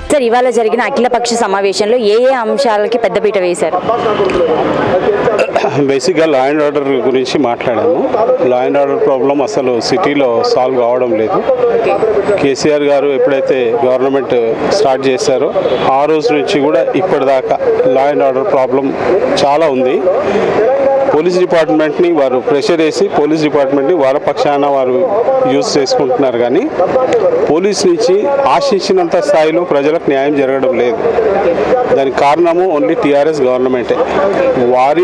sir ఇవాళ జరిగిన అఖిలపక్ష సమావేశంలో ఏ ఏ అంశాలకి పెద్దపీట వేశారు బేసిక్గా లా అండ్ ఆర్డర్ గురించి మాట్లాడాము లా అండ్ ఆర్డర్ ప్రాబ్లం అసలు సిటీలో సాల్వ్ కావడం లేదు కేసీఆర్ గారు ఎప్పుడైతే గవర్నమెంట్ స్టార్ట్ చేశారో ఆ రోజు నుంచి కూడా ఇప్పటిదాకా లా అండ్ ఆర్డర్ ప్రాబ్లం చాలా ఉంది పోలీస్ డిపార్ట్మెంట్ని వారు ప్రెషర్ వేసి పోలీస్ డిపార్ట్మెంట్ని వాళ్ళ పక్షాన వారు యూజ్ చేసుకుంటున్నారు కానీ పోలీస్ నుంచి ఆశించినంత స్థాయిలో ప్రజలకు న్యాయం జరగడం లేదు దానికి కారణము ఓన్లీ టీఆర్ఎస్ గవర్నమెంటే వారి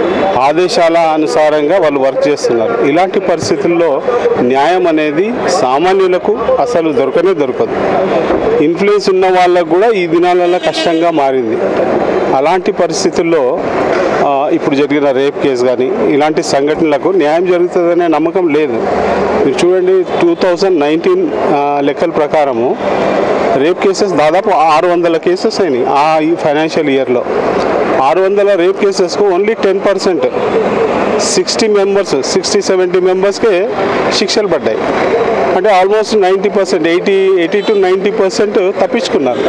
ఆదేశాల అనుసారంగా వాళ్ళు వర్క్ చేస్తున్నారు ఇలాంటి పరిస్థితుల్లో న్యాయం అనేది సామాన్యులకు అసలు దొరకనే దొరకదు ఇన్ఫ్లుయెన్స్ ఉన్న వాళ్ళకు కూడా ఈ దినాలలో కష్టంగా మారింది అలాంటి పరిస్థితుల్లో ఆ, ఇప్పుడు జరిగిన రేప్ కేసు కానీ ఇలాంటి సంఘటనలకు న్యాయం జరుగుతుందనే నమ్మకం లేదు మీరు చూడండి టూ థౌజండ్ నైన్టీన్ లెక్కల ప్రకారము రేప్ కేసెస్ దాదాపు ఆరు వందల కేసెస్ అయినాయి ఆ ఈ ఫైనాన్షియల్ ఇయర్లో ఆరు వందల రేప్ కేసెస్కు only ten percent sixty members sixty seventy మెంబర్స్కే శిక్షలు పడ్డాయి అంటే almost ninety percent eighty eighty to ninety percent తప్పించుకున్నారు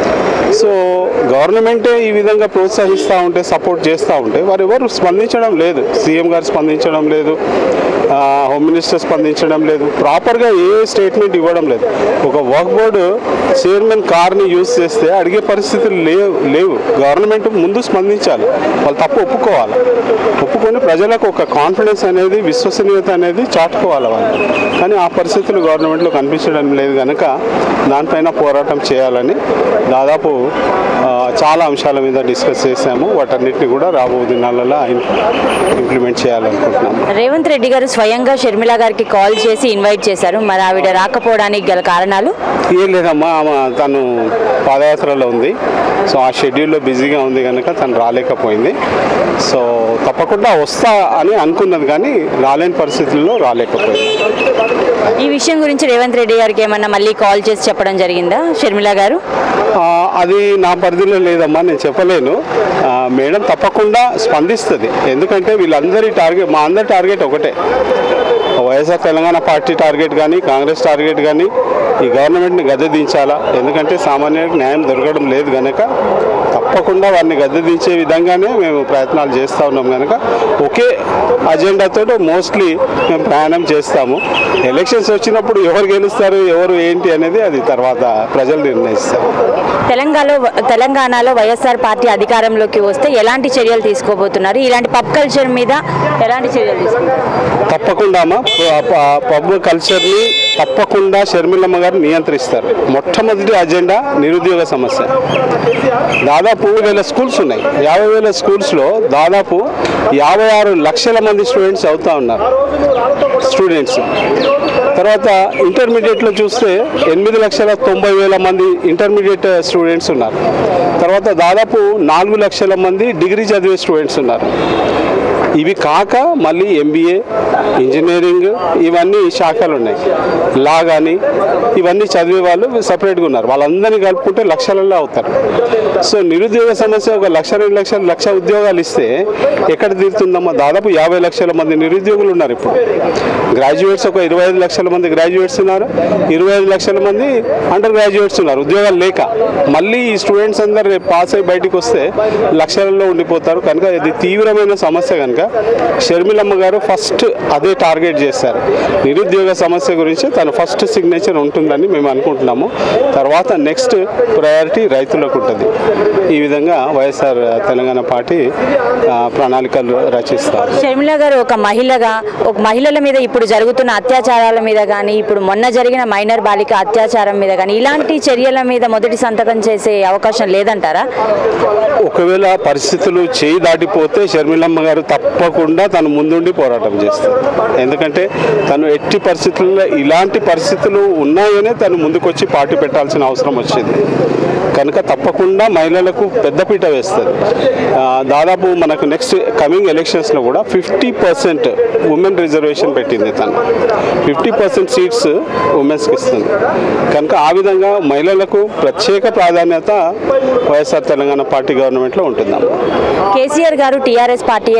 సో గవర్నమెంటే ఈ విధంగా ప్రోత్సహిస్తూ ఉంటే సపోర్ట్ చేస్తూ ఉంటే వారు ఎవరు స్పందించడం లేదు సీఎం గారు స్పందించడం లేదు ఆ, హోమ్ మినిస్టర్ స్పందించడం లేదు ప్రాపర్గా ఏ స్టేట్మెంట్ ఇవ్వడం లేదు ఒక వర్క్ బోర్డు చైర్మన్ కార్ని యూజ్ చేస్తే అడిగే పరిస్థితులు లేవు లేవు గవర్నమెంట్ ముందు స్పందించాలి వాళ్ళు తప్పు ఒప్పుకోవాలి ఒప్పుకొని ప్రజలకు ఒక కాన్ఫిడెన్స్ అనేది విశ్వసనీయత అనేది చాటుకోవాలి వాళ్ళు కానీ ఆ పరిస్థితులు గవర్నమెంట్లో కనిపించడం లేదు కనుక దానిపైన పోరాటం చేయాలని దాదాపు ఆ, చాలా అంశాల మీద డిస్కస్ చేశాము వాటన్నిటిని కూడా రాబో దినాలలో ఇంప్లిమెంట్ చేయాలనుకుంటున్నాము రేవంత్ రెడ్డి గారు స్వయంగా షర్మిల గారికి కాల్ చేసి ఇన్వైట్ చేశారు మరి ఆవిడ రాకపోవడానికి గల కారణాలు ఏం లేదమ్మా ఆమె తను పాదయాత్రలో ఉంది సో ఆ షెడ్యూల్లో బిజీగా ఉంది కనుక తను రాలేకపోయింది సో తప్పకుండా వస్తా అని అనుకున్నది కానీ రాలేని పరిస్థితుల్లో రాలేకపోయింది ఈ విషయం గురించి రేవంత్ రెడ్డి గారికి ఏమన్నా మళ్ళీ కాల్ చేసి చెప్పడం జరిగిందా షర్మిల గారు ఆ, అది నా పరిధిలో లేదమ్మా నేను చెప్పలేను ఆ, మేడం తప్పకుండా స్పందిస్తుంది ఎందుకంటే వీళ్ళందరి టార్గెట్ మా అందరి టార్గెట్ ఒకటే వైఎస్ఆర్ తెలంగాణ పార్టీ టార్గెట్ కానీ కాంగ్రెస్ టార్గెట్ కానీ ఈ గవర్నమెంట్ని గద్దె దించాలా ఎందుకంటే సామాన్యులకు న్యాయం దొరకడం లేదు కనుక తప్పకుండా వారిని గద్దె దించే విధంగానే మేము ప్రయత్నాలు చేస్తూ ఉన్నాం కనుక ఒకే అజెండాతో మోస్ట్లీ మేము ప్రయాణం చేస్తాము ఎలక్షన్స్ వచ్చినప్పుడు ఎవరు గెలుస్తారు ఎవరు ఏంటి అనేది అది తర్వాత ప్రజలు నిర్ణయిస్తారు తెలంగాణలో తెలంగాణలో వైఎస్ఆర్ పార్టీ అధికారంలోకి వస్తే ఎలాంటి చర్యలు తీసుకోబోతున్నారు ఇలాంటి పబ్ కల్చర్ మీద ఎలాంటి చర్యలు తీసుకుంటారు తప్పకుండా అమ్మ ప- ప- పబ్ కల్చర్ని తప్పకుండా షర్మిలమ్మ గారు నియంత్రిస్తారు మొట్టమొదటి అజెండా నిరుద్యోగ సమస్య దాదాపు వేల స్కూల్స్ ఉన్నాయి యాభై వేల స్కూల్స్లో దాదాపు యాభై ఆరు లక్షల మంది స్టూడెంట్స్ అవుతా ఉన్నారు స్టూడెంట్స్ తర్వాత ఇంటర్మీడియట్లో చూస్తే ఎనిమిది లక్షల తొంభై వేల మంది ఇంటర్మీడియట్ స్టూడెంట్స్ ఉన్నారు తర్వాత దాదాపు నాలుగు లక్షల మంది డిగ్రీ చదివే స్టూడెంట్స్ ఉన్నారు ఇవి కాక మళ్ళీ ఎంబీఏ ఇంజనీరింగ్ ఇవన్నీ శాఖలు ఉన్నాయి లా కానీ ఇవన్నీ చదివే వాళ్ళు సపరేట్గా ఉన్నారు వాళ్ళందరినీ కలుపుకుంటే లక్షలలో అవుతారు సో నిరుద్యోగ సమస్య ఒక లక్ష రెండు లక్షలు లక్ష ఉద్యోగాలు ఇస్తే ఎక్కడ తీరుతుందమ్మా దాదాపు యాభై లక్షల మంది నిరుద్యోగులు ఉన్నారు ఇప్పుడు గ్రాడ్యుయేట్స్ ఒక ఇరవై ఐదు లక్షల మంది గ్రాడ్యుయేట్స్ ఉన్నారు ఇరవై ఐదు లక్షల మంది అండర్ గ్రాడ్యుయేట్స్ ఉన్నారు ఉద్యోగాలు లేక మళ్ళీ ఈ స్టూడెంట్స్ అందరు రేపు పాస్ అయి బయటికి వస్తే లక్షలలో ఉండిపోతారు కనుక ఇది తీవ్రమైన సమస్య కనుక షర్మిలమ్మ గారు ఫస్ట్ అదే టార్గెట్ చేశారు నిరుద్యోగ సమస్య గురించి తన ఫస్ట్ సిగ్నేచర్ ఉంటుందని మేము అనుకుంటున్నాము తర్వాత నెక్స్ట్ ప్రయారిటీ రైతులకు ఉంటుంది ఈ విధంగా వైఎస్ఆర్ తెలంగాణ పార్టీ ఆ, ప్రణాళికలు రచిస్తారు షర్మిల గారు ఒక మహిళగా ఒక మహిళల మీద ఇప్పుడు జరుగుతున్న అత్యాచారాల మీద కానీ ఇప్పుడు మొన్న జరిగిన మైనర్ బాలిక అత్యాచారం మీద కానీ ఇలాంటి చర్యల మీద మొదటి సంతకం చేసే అవకాశం లేదంటారా ఒకవేళ పరిస్థితులు చేయి దాటిపోతే షర్మిలమ్మ గారు తప్పకుండా తను ముందుండి పోరాటం చేస్తారు ఎందుకంటే తను ఎట్టి పరిస్థితుల్లో ఇలాంటి పరిస్థితులు ఉన్నాయనే తను ముందుకొచ్చి పార్టీ పెట్టాల్సిన అవసరం వచ్చింది కనుక తప్పకుండా మహిళలకు పెద్దపీట వేస్తుంది ఆ, దాదాపు మనకు నెక్స్ట్ కమింగ్ ఎలక్షన్స్లో కూడా ఫిఫ్టీ పర్సెంట్ ఉమెన్ రిజర్వేషన్ పెట్టింది తను ఫిఫ్టీ పర్సెంట్ సీట్స్ ఉమెన్స్కి ఇస్తుంది కనుక ఆ విధంగా మహిళలకు ప్రత్యేక ప్రాధాన్యత వైఎస్ఆర్ తెలంగాణ పార్టీ గవర్నమెంట్లో ఉంటుందమ్మా కేసీఆర్ గారు టీఆర్ఎస్ పార్టీయే కాకుండా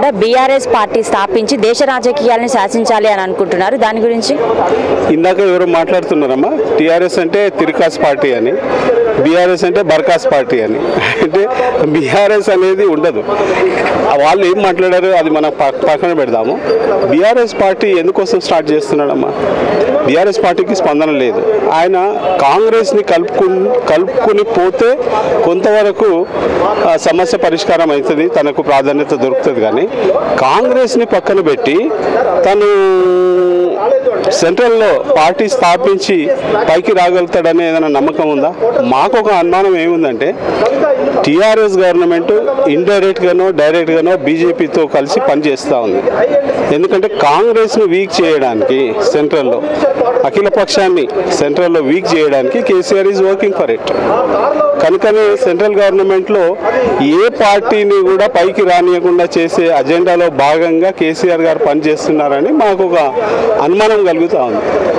కూడా బీఆర్ఎస్ పార్టీ స్థాపించి దేశ రాజకీయాలను శాసించాలి అని అనుకుంటున్నారు దాని గురించి ఇందాక ఎవరు మాట్లాడుతున్నారమ్మా టీఆర్ఎస్ అంటే తిరికాస్ పార్టీ అని బీఆర్ఎస్ అంటే బర్కాస్ పార్టీ అని అంటే బీఆర్ఎస్ అనేది ఉండదు ఆ వాళ్ళు ఏం మాట్లాడారు అది మనం పక్- పక్కన పెడదాము బీఆర్ఎస్ పార్టీ ఎందుకోసం స్టార్ట్ చేస్తున్నాడమ్మా బీఆర్ఎస్ పార్టీకి స్పందన లేదు ఆయన కాంగ్రెస్ని కలుపుకుని కలుపుకుని పోతే కొంతవరకు ఆ, సమస్య పరిష్కారం అవుతుంది తనకు ప్రాధాన్యత దొరుకుతుంది కానీ కాంగ్రెస్ని పక్కన పెట్టి తను సెంట్రల్లో పార్టీ స్థాపించి పైకి రాగలుగుతాడనే ఏదైనా నమ్మకం ఉందా మాకు ఒక అనుమానం ఏముందంటే టీఆర్ఎస్ గవర్నమెంట్ ఇండైరెక్ట్ గానో డైరెక్ట్ గానో బీజేపీతో కలిసి పనిచేస్తూ ఉంది ఎందుకంటే కాంగ్రెస్ను వీక్ చేయడానికి సెంట్రల్లో అఖిల పక్షాన్ని సెంట్రల్లో వీక్ చేయడానికి KCR is working for it కనుకనే సెంట్రల్ గవర్నమెంట్లో ఏ పార్టీని కూడా పైకి రానియకుండా చేసే అజెండాలో భాగంగా కేసీఆర్ గారు పనిచేస్తున్నారని మాకు ఒక అనుమానం కలుగుతూ ఉంది